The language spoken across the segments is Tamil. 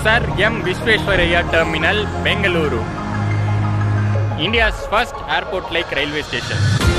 Sir M. Visvesvaraya Terminal, Bengaluru. India's first airport-like railway station.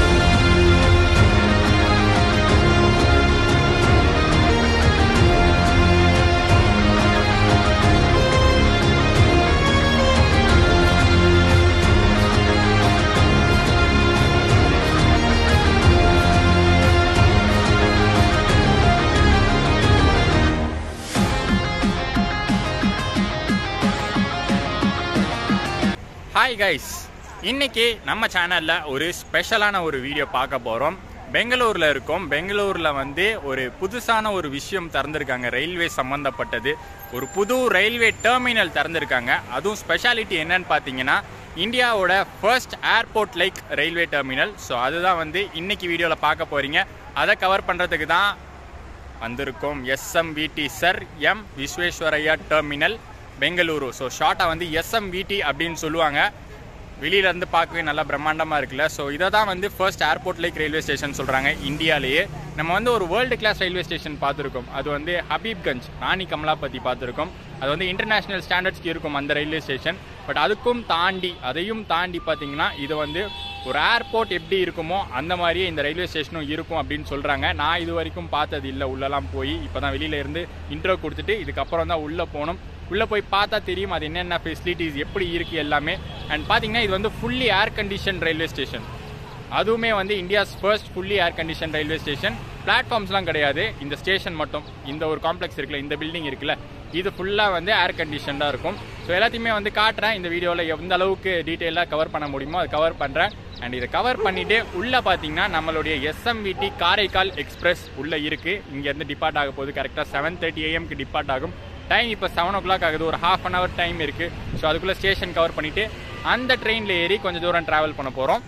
Hi guys இன்னைக்கு நம்ம சேனல்ல ஒரு ஸ்பெஷலான ஒரு வீடியோ பார்க்க போறோம் பெங்களூர்ல இருக்கோம் பெங்களூர்ல வந்து ஒரு புதுசான ஒரு விஷயம் திறந்திருக்காங்க ரயில்வே சம்பந்தப்பட்டது ஒரு புது ரயில்வே டெர்மினல் திறந்திருக்காங்க அதுவும் ஸ்பெஷாலிட்டி என்னன்னு பார்த்தீங்கன்னா இந்தியாவோட first airport like railway terminal so அதுதான் வந்து இன்னைக்கு வீடியோவில் பார்க்க போறீங்க அதை கவர் பண்ணுறதுக்கு தான் வந்திருக்கோம் SMVT sir M Visvesvaraya terminal Bengaluru so ஷார்ட்டாக வந்து எஸ்எம்விடி அப்படின்னு சொல்லுவாங்க வெளியில இருந்து பார்க்கவே நல்லா பிரம்மாண்டமாக இருக்குல்ல ஸோ இதை தான் வந்து first airport like railway station சொல்கிறாங்க இந்தியாலேயே நம்ம வந்து ஒரு வேர்ல்டு கிளாஸ் ரயில்வே ஸ்டேஷன் பார்த்துருக்கோம் அது வந்து ஹபீப்கஞ்ச் ராணி கமலாபதி பார்த்துருக்கோம் அது வந்து இன்டர்நேஷ்னல் ஸ்டாண்டர்ட்ஸ்க்கு இருக்கும் அந்த ரயில்வே ஸ்டேஷன் பட் அதுக்கும் தாண்டி அதையும் தாண்டி பார்த்தீங்கன்னா இது வந்து ஒரு ஏர்போர்ட் எப்படி இருக்குமோ அந்த மாதிரியே இந்த ரயில்வே ஸ்டேஷனும் இருக்கும் அப்படின்னு சொல்கிறாங்க நான் இது வரைக்கும் பார்த்தது இல்லை உள்ளெல்லாம் போய் இப்போ தான் வெளியில இருந்து இன்ட்ரோ கொடுத்துட்டு இதுக்கப்புறம் தான் உள்ளே போகணும் உள்ளே போய் பார்த்தா தெரியும் அது என்னென்ன ஃபெசிலிட்டிஸ் எப்படி இருக்குது எல்லாமே அண்ட் பார்த்தீங்கன்னா இது வந்து fully air condition railway station அதுவுமே வந்து India's first fully air condition railway station பிளாட்ஃபார்ம்ஸ்லாம் கிடையாது இந்த ஸ்டேஷன் மட்டும் இந்த ஒரு காம்ப்ளெக்ஸ் இருக்குல்ல இந்த பில்டிங் இருக்குல்ல இது ஃபுல்லாக வந்து ஏர் கண்டிஷன்டாக இருக்கும் ஸோ எல்லாத்தையுமே வந்து காட்டுறேன் இந்த வீடியோவில் எந்த அளவுக்கு டீட்டெயிலாக கவர் பண்ண முடியுமோ அதை கவர் பண்ணுறேன் அண்ட் இதை கவர் பண்ணிவிட்டு உள்ளே பார்த்தீங்கன்னா நம்மளுடைய எஸ்எம்விடி காரைக்கால் எக்ஸ்பிரஸ் உள்ளே இருக்குது இங்கேருந்து டிபார்ட் ஆக போகுது கரெக்டாக செவன் தேர்ட்டி ஏஎம்க்கு டிபார்ட் ஆகும் டைம் இப்போ செவன் ஓ கிளாக் ஆகுது ஒரு ஹாஃப் அன் ஹவர் டைம் இருக்குது ஸோ அதுக்குள்ளே ஸ்டேஷன் கவர் பண்ணிவிட்டு அந்த ட்ரெயினில் ஏறி கொஞ்சம் தூரம் ட்ராவல் பண்ண போகிறோம்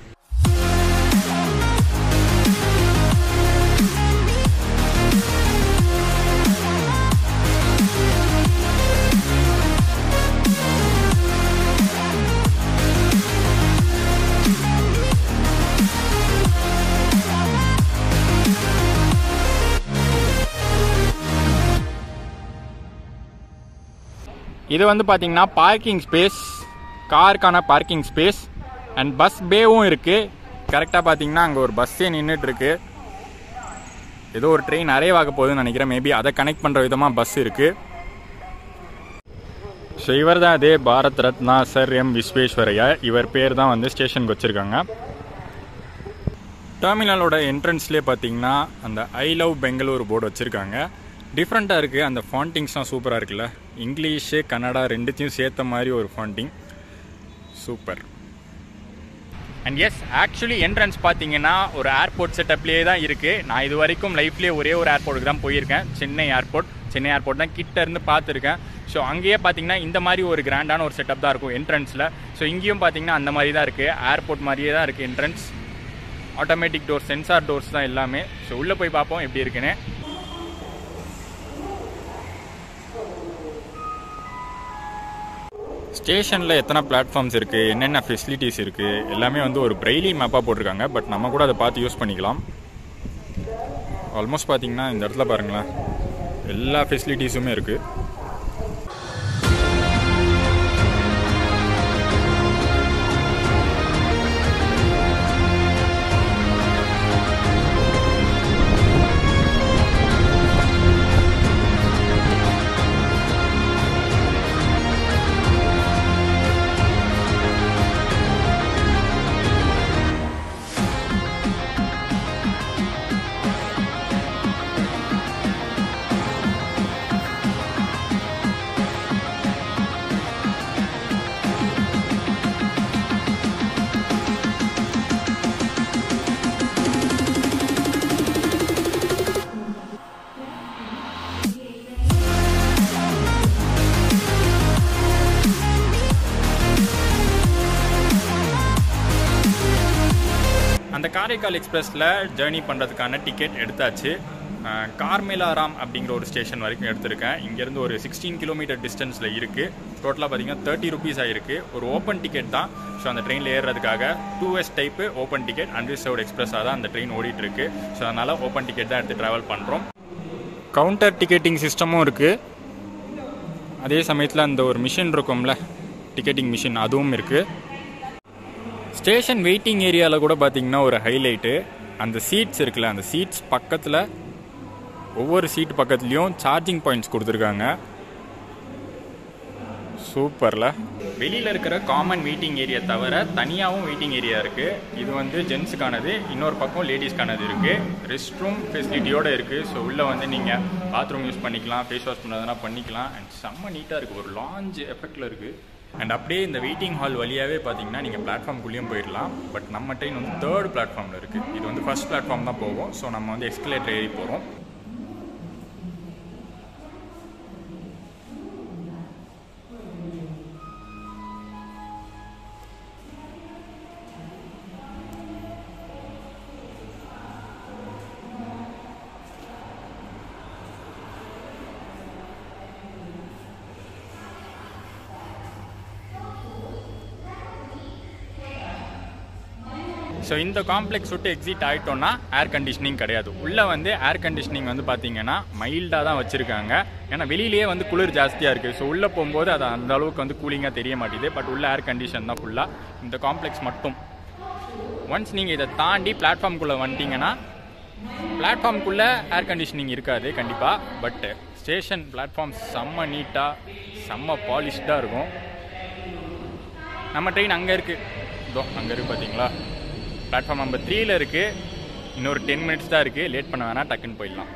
இது வந்து பார்த்தீங்கன்னா பார்க்கிங் ஸ்பேஸ் காருக்கான பார்க்கிங் ஸ்பேஸ் அண்ட் பஸ் பேவும் இருக்குது கரெக்டாக பார்த்தீங்கன்னா அங்கே ஒரு பஸ்ஸே நின்றுட்டு இருக்கு ஏதோ ஒரு ட்ரெயின் அரைவாக போகுதுன்னு நினைக்கிறேன் மேபி அதை கனெக்ட் பண்ணுற விதமாக பஸ் இருக்குது ஸோ இவர் தான் அதே பாரத் ரத்னா சர் எம் விஸ்வேஸ்வரையா இவர் பேர் தான் வந்து ஸ்டேஷனுக்கு வச்சுருக்காங்க டெர்மினலோட என்ட்ரன்ஸ்லேயே பார்த்தீங்கன்னா அந்த ஐ லவ் பெங்களூர் போர்டு வச்சுருக்காங்க டிஃப்ரெண்ட்டாக இருக்குது அந்த ஃபாண்டிங்ஸ்லாம் சூப்பராக இருக்குல்ல இங்கிலீஷு கன்னடா ரெண்டுத்தையும் சேர்த்த மாதிரி ஒரு ஃபாண்டிங் super and yes actually entrance பார்த்தீங்கன்னா ஒரு ஏர்போர்ட் செட்டப்லேயே தான் இருக்குது நான் இது வரைக்கும் லைஃப்லேயே ஒரே ஒரு ஏர்போர்ட்டுக்கு தான் போயிருக்கேன் சென்னை ஏர்போர்ட் சென்னை ஏர்போர்ட் தான் கிட்ட இருந்து பார்த்துருக்கேன் ஸோ அங்கேயே பார்த்தீங்கன்னா இந்த மாதிரி ஒரு கிராண்டான ஒரு செட்டப் தான் இருக்கும் என்ட்ரன்ஸில் ஸோ இங்கேயும் பார்த்தீங்கன்னா அந்த மாதிரி தான் இருக்குது ஏர்போர்ட் மாதிரியே தான் இருக்குது entrance automatic door sensor doors தான் எல்லாமே ஸோ உள்ளே போய் பார்ப்போம் எப்படி இருக்குன்னு ஸ்டேஷனில் எத்தனை பிளாட்ஃபார்ம்ஸ் இருக்குது என்னென்ன ஃபெசிலிட்டிஸ் இருக்குது எல்லாமே வந்து ஒரு பிரெய்லி மேப்பாக போட்டிருக்காங்க பட் நம்ம கூட அதை பார்த்து யூஸ் பண்ணிக்கலாம் ஆல்மோஸ்ட் பார்த்தீங்கன்னா இந்த இடத்துல பாருங்களேன் எல்லா ஃபெசிலிட்டிஸுமே இருக்குது அந்த காரைக்கால் எக்ஸ்பிரஸில் ஜேர்னி பண்ணுறதுக்கான டிக்கெட் எடுத்தாச்சு அஹ், கார்மேலாராம் அப்படிங்கிற ஒரு ஸ்டேஷன் வரைக்கும் எடுத்திருக்கேன் இங்கேருந்து ஒரு சிக்ஸ்டீன் கிலோமீட்டர் டிஸ்டன்ஸில் இருக்குது டோட்டலாக பார்த்தீங்கன்னா தேர்ட்டி ருபீஸ் ஆயிருக்கு ஒரு ஓப்பன் டிக்கெட் தான் ஸோ அந்த ட்ரெயினில் ஏறுறதுக்காக two S type open ticket unreserved எக்ஸ்பிரஸாக தான் அந்த ட்ரெயின் ஓடிட்டு இருக்கு ஸோ அதனால் ஓப்பன் டிக்கெட் தான் எடுத்து ட்ராவல் பண்ணுறோம் கவுண்டர் டிக்கெட்டிங் சிஸ்டமும் இருக்குது அதே சமயத்தில் அந்த ஒரு மிஷின் இருக்கும்ல டிக்கெட்டிங் மிஷின் அதுவும் இருக்குது ஸ்டேஷன் வெயிட்டிங் ஏரியாவில் கூட பார்த்தீங்கன்னா ஒரு ஹைலைட்டு அந்த சீட்ஸ் இருக்குல்ல அந்த சீட்ஸ் பக்கத்தில் ஒவ்வொரு சீட் பக்கத்துலேயும் சார்ஜிங் பாயிண்ட்ஸ் கொடுத்துருக்காங்க சூப்பர்ல வெளியில் இருக்கிற காமன் வெயிட்டிங் ஏரியா தவிர தனியாகவும் வெயிட்டிங் ஏரியா இருக்குது இது வந்து ஜென்ஸுக்கானது இன்னொரு பக்கம் லேடிஸ்க்கானது இருக்குது ரெஸ்ட் ரூம் ஃபெசிலிட்டியோடு இருக்குது ஸோ உள்ளே வந்து நீங்கள் பாத்ரூம் யூஸ் பண்ணிக்கலாம் ஃபேஸ் வாஷ் பண்ணுறதுனா பண்ணிக்கலாம் அண்ட் செம்ம நீட்டாக இருக்குது ஒரு லாஞ்ச் எஃபெக்டில் இருக்குது அண்ட் அப்படியே இந்த வெயிட்டிங் ஹால் வழியாகவே பார்த்தீங்கன்னா நீங்கள் பிளாட்ஃபார்ம்குள்ளேயும் போயிடலாம் பட் நம்ம ட்ரெயின் வந்து தேர்ட் பிளாட்ஃபார்மில் இருக்குது இது வந்து ஃபர்ஸ்ட் பிளாட்ஃபார்ம் தான் போகும் ஸோ நம்ம வந்து எஸ்கலேட்டர் ஏறி போகிறோம் ஸோ இந்த காம்ப்ளெக்ஸ் விட்டு எக்ஸிட் ஆகிட்டோம்னா ஏர் கண்டிஷனிங் கிடையாது உள்ளே வந்து ஏர் கண்டிஷனிங் வந்து பார்த்தீங்கன்னா மைல்டாக தான் வச்சுருக்காங்க ஏன்னா வெளியிலேயே வந்து குளிர் ஜாஸ்தியாக இருக்குது ஸோ உள்ளே போகும்போது அது அந்த அளவுக்கு வந்து கூலிங்காக தெரிய மாட்டேது பட் உள்ள ஏர் கண்டிஷன் தான் ஃபுல்லாக இந்த காம்ப்ளெக்ஸ் மட்டும் ஒன்ஸ் நீங்கள் இதை தாண்டி பிளாட்ஃபார்ம்குள்ளே வந்துட்டீங்கன்னா பிளாட்ஃபார்ம்குள்ளே ஏர் கண்டிஷனிங் இருக்காது கண்டிப்பாக பட் ஸ்டேஷன் பிளாட்ஃபார்ம் செம்ம நீட்டாக செம்ம பாலிஷ்டாக இருக்கும் நம்ம ட்ரெயின் அங்கே இருக்குது இதோ அங்கே இருக்குது பார்த்தீங்களா பிளாட்ஃபார்ம் நம்பர் த்ரீல இருக்குது இன்னொரு டென் மினிட்ஸ் தான் இருக்குது லேட் பண்ண வேணாம் டக்குன்னு போயிடலாம்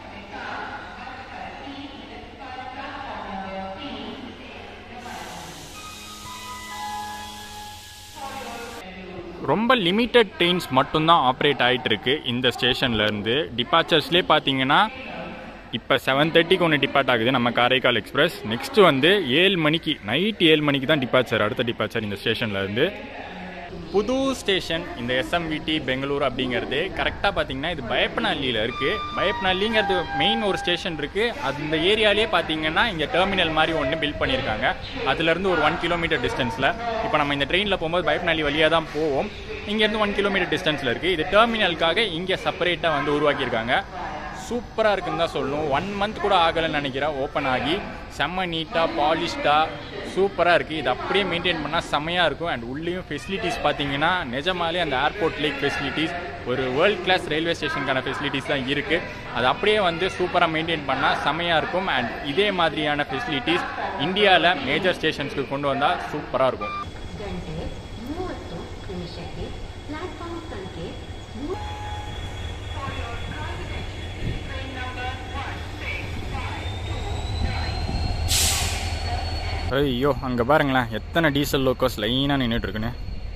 ரொம்ப லிமிட்டட் ட்ரெயின்ஸ் மட்டும்தான் ஆப்ரேட் ஆகிட்டு இருக்கு இந்த ஸ்டேஷன்லேருந்து டிபார்ச்சர்ஸ்லேயே பார்த்தீங்கன்னா இப்போ செவன் தேர்ட்டிக்கு ஒன்று டிபார்ட் ஆகுது நம்ம காரைக்கால் எக்ஸ்பிரஸ் நெக்ஸ்ட் வந்து ஏழு மணிக்கு நைட் ஏழு மணிக்கு தான் டிபார்ச்சர் அடுத்த டிபார்ச்சர் இந்த ஸ்டேஷன்லேருந்து புது ஸ்டேஷன் இந்த எஸ்எம்விடி பெங்களூர் அப்படிங்கிறது கரெக்டாக பார்த்தீங்கன்னா இது பயப்பனஹள்ளியில் இருக்குது பயப்பனஹள்ளிங்கிறது மெயின் ஒரு ஸ்டேஷன் இருக்குது அது இந்த ஏரியாலேயே பார்த்தீங்கன்னா இங்கே டெர்மினல் மாதிரி ஒன்று பில்ட் பண்ணியிருக்காங்க அதுலேருந்து ஒரு ஒன் கிலோமீட்டர் டிஸ்டன்ஸில் இப்போ நம்ம இந்த ட்ரெயினில் போகும்போது பயப்பனஹள்ளி வழியாக தான் போவோம் இங்கேருந்து ஒன் கிலோமீட்டர் டிஸ்டன்ஸில் இருக்குது இது டெர்மினலுக்காக இங்கே செப்பரேட்டாக வந்து உருவாக்கியிருக்காங்க சூப்பராக இருக்குன்னு தான் சொல்லணும் ஒன் மந்த் கூட ஆகலைன்னு நினைக்கிறேன் ஓப்பன் ஆகி செம்ம நீட்டாக பாலிஷ்டாக சூப்பராக இருக்குது இது அப்படியே மெயின்டைன் பண்ணால் செம்மையாக இருக்கும் அண்ட் உள்ளேயும் ஃபெசிலிட்டிஸ் பார்த்தீங்கன்னா நிஜமாலே அந்த ஏர்போர்ட் லேக் ஃபெசிலிட்டிஸ் ஒரு வேர்ல்ட் கிளாஸ் ரயில்வே ஸ்டேஷனுக்கான ஃபெசிலிட்டிஸ் தான் இருக்குது அது அப்படியே வந்து சூப்பராக மெயின்டைன் பண்ணால் செம்மையாக இருக்கும் அண்ட் இதே மாதிரியான ஃபெசிலிட்டிஸ் இந்தியாவில் மேஜர் ஸ்டேஷன்ஸ்க்கு கொண்டு வந்தால் சூப்பராக இருக்கும் ಗಂಟೆ ಮೂವತ್ತು ನಿಮಿಷಕ್ಕೆ ಪ್ಲಾಟ್ಫಾರ್ಮ್ ಸಂಖ್ಯೆ ಮೂ- ஐயோ அங்கே பாருங்களேன் எத்தனை டீசல் லோக்கோஸ் லைனாக நின்றுட்டு இருக்குன்னு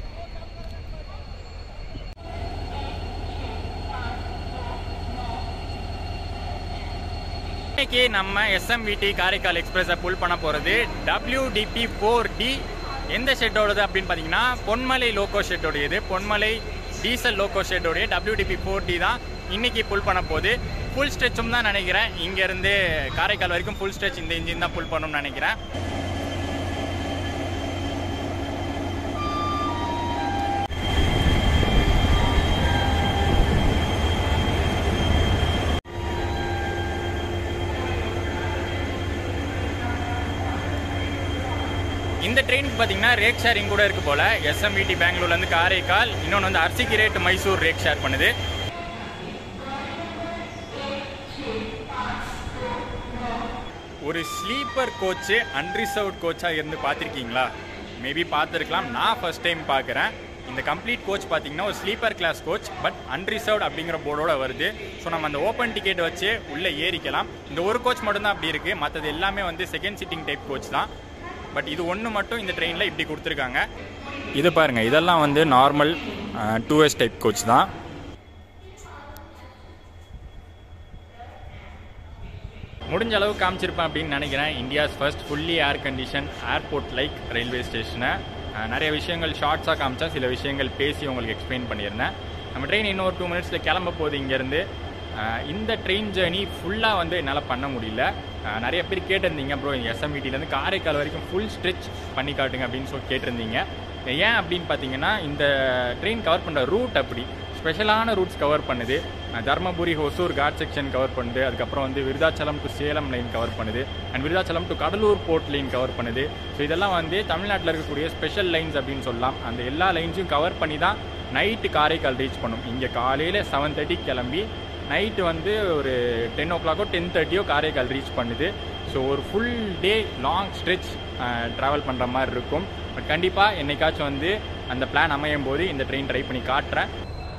இன்னைக்கு நம்ம எஸ்எம்விடி காரைக்கால் எக்ஸ்பிரஸை புல் பண்ண போகிறது டபிள்யூடிபி ஃபோர் டி எந்த ஷெட்டோடது அப்படின்னு பார்த்தீங்கன்னா பொன்மலை லோக்கோ ஷெட்டோடையது பொன்மலை டீசல் லோக்கோ ஷெட்டோடைய டபிள்யூடிபி ஃபோர் டி தான் இன்னைக்கு புல் பண்ண போகுது ஃபுல் ஸ்ட்ரெச்சும் தான் நினைக்கிறேன் இங்கேருந்து காரைக்கால் வரைக்கும் ஃபுல் ஸ்ட்ரெச் இந்த இன்ஜின் தான் புல் பண்ணணும்னு நினைக்கிறேன் இந்த ட்ரெயினுக்கு பார்த்தீங்கன்னா ரேக் ஷேரிங் கூட இருக்கு போல எஸ்எம்விடி பெங்களூர்லேருந்து காரைக்கால் இன்னொன்று வந்து அர்சிக்கு ரேட் மைசூர் ரேக் ஷேர் பண்ணுது ஒரு ஸ்லீப்பர் கோச்சு அன்ரிசர்வ்ட் கோச்சாக இருந்து பார்த்துருக்கீங்களா மேபி பார்த்துருக்கலாம் நான் ஃபர்ஸ்ட் டைம் பார்க்குறேன் இந்த கம்ப்ளீட் கோச் பார்த்தீங்கன்னா ஒரு sleeper class coach but unreserved அப்படிங்கிற போர்டோட வருது ஸோ நம்ம அந்த ஓப்பன் டிக்கெட் வச்சு உள்ளே ஏறிக்கலாம் இந்த ஒரு கோச் மட்டும்தான் அப்படி இருக்குது மற்றது எல்லாமே வந்து செகண்ட் சிட்டிங் டைப் கோச் தான் பட் இது ஒன்று மட்டும் இந்த ட்ரெயினில் இப்படி கொடுத்துருக்காங்க இது பாருங்கள் இதெல்லாம் வந்து normal two S type coach தான் முடிஞ்ச அளவு காமிச்சிருப்பேன் அப்படின்னு நினைக்கிறேன் India's first fully air condition airport like railway ஸ்டேஷனை நிறைய விஷயங்கள் ஷார்ட்ஸாக காமிச்சா சில விஷயங்கள் பேசி உங்களுக்கு எக்ஸ்பிளைன் பண்ணியிருந்தேன் நம்ம ட்ரெயின் இன்னொரு டூ மினிட்ஸில் கிளம்ப போகுது இங்கேருந்து அஹ் இந்த ட்ரெயின் ஜேர்னி ஃபுல்லாக வந்து என்னால் பண்ண முடியல அஹ் நிறைய பேர் கேட்டிருந்தீங்க ப்ரோ எஸ்எம்விடிலேருந்து காரைக்கால் வரைக்கும் ஃபுல் ஸ்ட்ரெச் பண்ணி காட்டுங்க அப்படின்னு சொல்லி கேட்டிருந்தீங்க ஏன் அப்படின்னு பார்த்தீங்கன்னா இந்த ட்ரெயின் கவர் பண்ணுற ரூட் அப்படி ஸ்பெஷலான ரூட்ஸ் கவர் பண்ணுது அஹ், தர்மபுரி ஹொசூர் காட் செக்ஷன் கவர் பண்ணுது அதுக்கப்புறம் வந்து Virudhachalam to Salem line cover பண்ணுது and Virudhachalam to Cuddalore port line cover பண்ணுது ஸோ இதெல்லாம் வந்து தமிழ்நாட்டில் இருக்கக்கூடிய ஸ்பெஷல் லைன்ஸ் அப்படின்னு சொல்லலாம் அந்த எல்லா லைன்ஸையும் கவர் பண்ணி தான் நைட்டு காரைக்கால் ரீச் பண்ணும் இங்கே காலையில் செவன் தேர்ட்டிக்கு கிளம்பி நைட்டு வந்து ஒரு டென் ஓ கிளாக்கோ டென் தேர்ட்டியோ காரைக்கால் ரீச் பண்ணுது ஸோ ஒரு full day long stretch travel பண்ணுற மாதிரி இருக்கும் பட் கண்டிப்பாக என்னைக்காச்சும் வந்து அந்த பிளான் அமையும் போது இந்த ட்ரெயின் ட்ரை பண்ணி காட்டுறேன்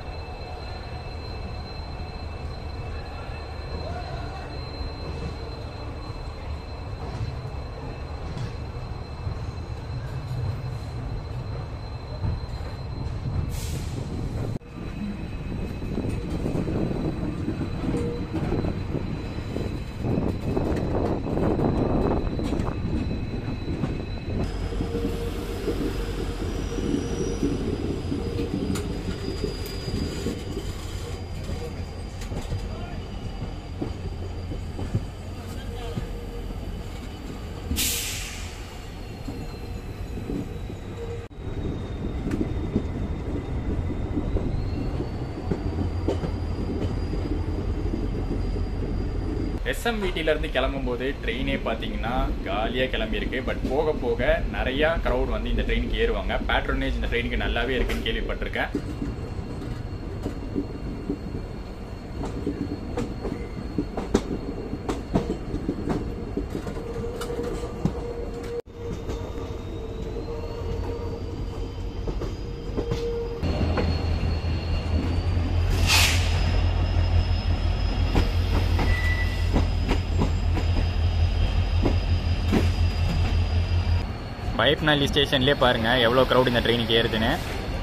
எஸ்எம்விடியிலேருந்து கிளம்பும்போது ட்ரெயினே பார்த்தீங்கன்னா காலியாக கிளம்பியிருக்கு பட் போக போக நிறையா க்ரௌட் வந்து இந்த ட்ரெயினுக்கு ஏறுவாங்க பேட்ரோனேஜ் இந்த ட்ரெயினுக்கு நல்லாவே இருக்குன்னு கேள்விப்பட்டிருக்கேன் பயப்னல்லி ஸ்டேஷன்லேயே பாருங்கள் எவ்வளோ க்ரௌட் இந்த ட்ரெயினுக்கு ஏறுதுன்னு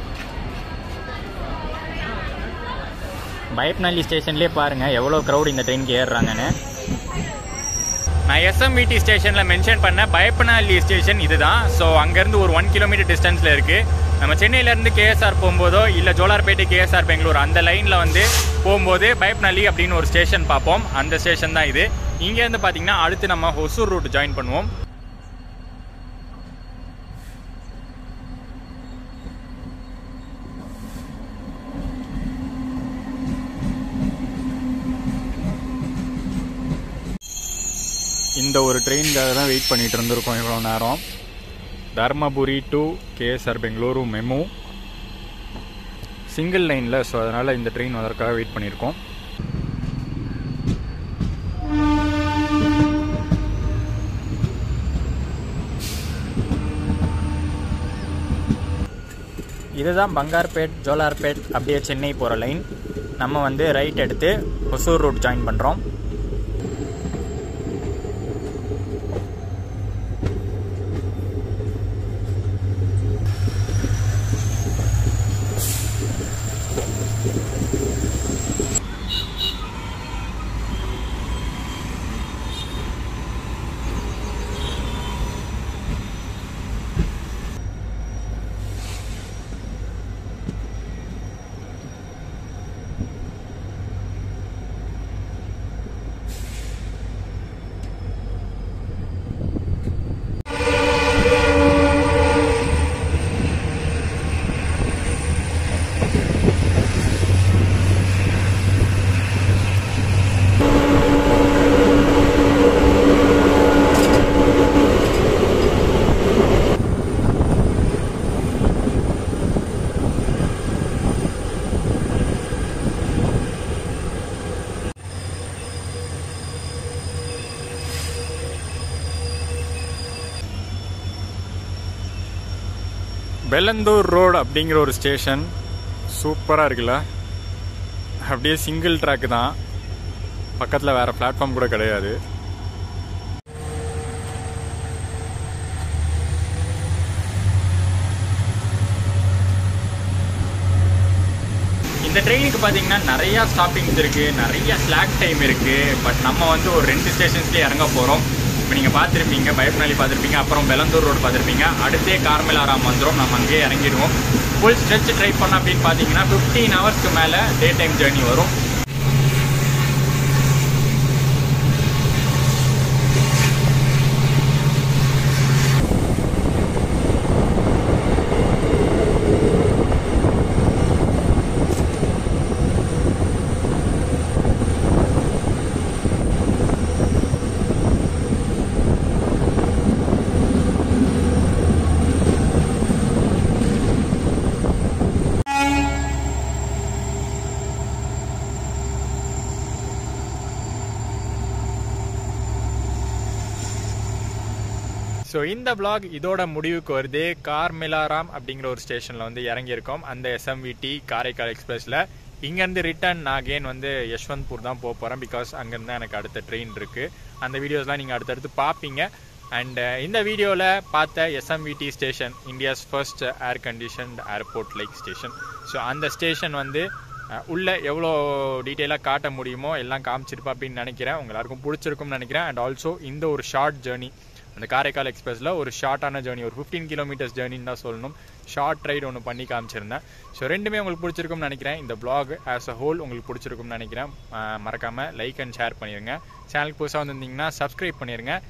பயப்னல்லி ஸ்டேஷன்லேயே பாருங்கள் எவ்வளோ க்ரௌட் இந்த ட்ரெயினுக்கு ஏறுறாங்கன்னு நான் எஸ்எம்விடி ஸ்டேஷனில் மென்ஷன் பண்ண பயப்பனஹள்ளி ஸ்டேஷன் இதுதான் ஸோ அங்கேருந்து ஒரு ஒன் கிலோமீட்டர் டிஸ்டன்ஸில் இருக்குது நம்ம சென்னையிலேருந்து கேஎஸ்ஆர் போகும்போதோ இல்லை ஜோலார்பேட்டை கேஎஸ்ஆர் பெங்களூர் அந்த லைனில் வந்து போகும்போது பயப்பனஹள்ளி அப்படின்னு ஒரு ஸ்டேஷன் பார்ப்போம் அந்த ஸ்டேஷன் தான் இது இங்கேருந்து பார்த்தீங்கன்னா அடுத்து நம்ம ஹொசூர் ரூட் ஜாயின் பண்ணுவோம் இந்த ஒரு ட்ரெயினுக்காக தான் வெயிட் பண்ணிட்டு இருந்திருக்கோம் இவ்வளோ நேரம் Dharmapuri to KSR Bengaluru MEMU single லைனில் ஸோ அதனால் இந்த ட்ரெயின் அதற்காக வெயிட் பண்ணியிருக்கோம் இதுதான் பங்கார்பேட் ஜோலார்பேட் அப்படியே சென்னை போகிற லைன் நம்ம வந்து ரைட் எடுத்து ஒசூர் ரூட் ஜாயின் பண்ணுறோம் பெலந்தூர் ரோடு அப்படிங்கிற ஒரு ஸ்டேஷன் சூப்பராக இருக்குல்ல அப்படியே சிங்கிள் ட்ராக் தான் பக்கத்தில் வேறு பிளாட்ஃபார்ம் கூட கிடையாது இந்த ட்ரெயினுக்கு பார்த்தீங்கன்னா நிறையா ஸ்டாப்பிங்ஸ் இருக்குது நிறைய ஸ்லாக் டைம் இருக்குது பட் நம்ம வந்து ஒரு ரெண்டு ஸ்டேஷன்ஸ்லேயே இறங்க போகிறோம் இப்போ நீங்கள் பார்த்துருப்பீங்க பயப்பனாலி பார்த்துருப்பீங்க அப்புறம் பெலந்தூர் ரோடு பார்த்துருப்பீங்க அடுத்தே கார்மலாராம் வந்துடும் நம்ம அங்கேயே இறங்கிடுவோம் ஃபுல் ஸ்ட்ரெச் ட்ரை பண்ண அப்படின்னு பார்த்தீங்கன்னா ஃபிஃப்டீன் ஹவர்ஸ்க்கு மேலே டே டைம் ஜேர்னி வரும் ஸோ இந்த vlog இதோட முடிவுக்கு வருது கார்மெலாராம் அப்படிங்கிற ஒரு ஸ்டேஷனில் வந்து இறங்கியிருக்கோம் அந்த எஸ்எம்விடி காரைக்கால் எக்ஸ்பிரஸில் இங்கேருந்து ரிட்டர்ன் நான் அகெயின் வந்து யஷ்வந்த்பூர் தான் போக போகிறேன் பிகாஸ் அங்கேருந்து எனக்கு அடுத்த ட்ரெயின் இருக்குது அந்த வீடியோஸ்லாம் நீங்கள் அடுத்தடுத்து பார்ப்பீங்க அண்ட் இந்த வீடியோவில் பார்த்த SMVT station India's first air conditioned airport like station so அந்த ஸ்டேஷன் வந்து அஹ், உள்ள எவ்வளோ டீட்டெயிலாக காட்ட முடியுமோ எல்லாம் காமிச்சிருப்பா அப்படின்னு நினைக்கிறேன் உங்க எல்லாருக்கும் பிடிச்சிருக்கும்னு நினைக்கிறேன் அண்ட் ஆல்சோ இந்த ஒரு ஷார்ட் ஜேர்னி அந்த காரைக்கால் எக்ஸ்பிரஸில் ஒரு ஷார்ட்டான ஜேர்னி ஒரு ஃபிஃப்டீன் கிலோமீட்டர்ஸ் ஜேர்னின்னு தான் சொல்லணும் ஷார்ட் ரைடு ஒன்று பண்ணி காமிச்சிருந்தேன் ஸோ ரெண்டுமே உங்களுக்கு பிடிச்சிருக்கும்னு நினைக்கிறேன் இந்த vlog ஆஸ் அ ஹோல் உங்களுக்கு பிடிச்சிருக்கும்னு நினைக்கிறேன் அஹ், மறக்காம லைக் அண்ட் ஷேர் பண்ணிடுங்க சேனலுக்கு புதுசாக வந்திருந்தீங்கன்னா சப்ஸ்கிரைப் பண்ணிடுங்க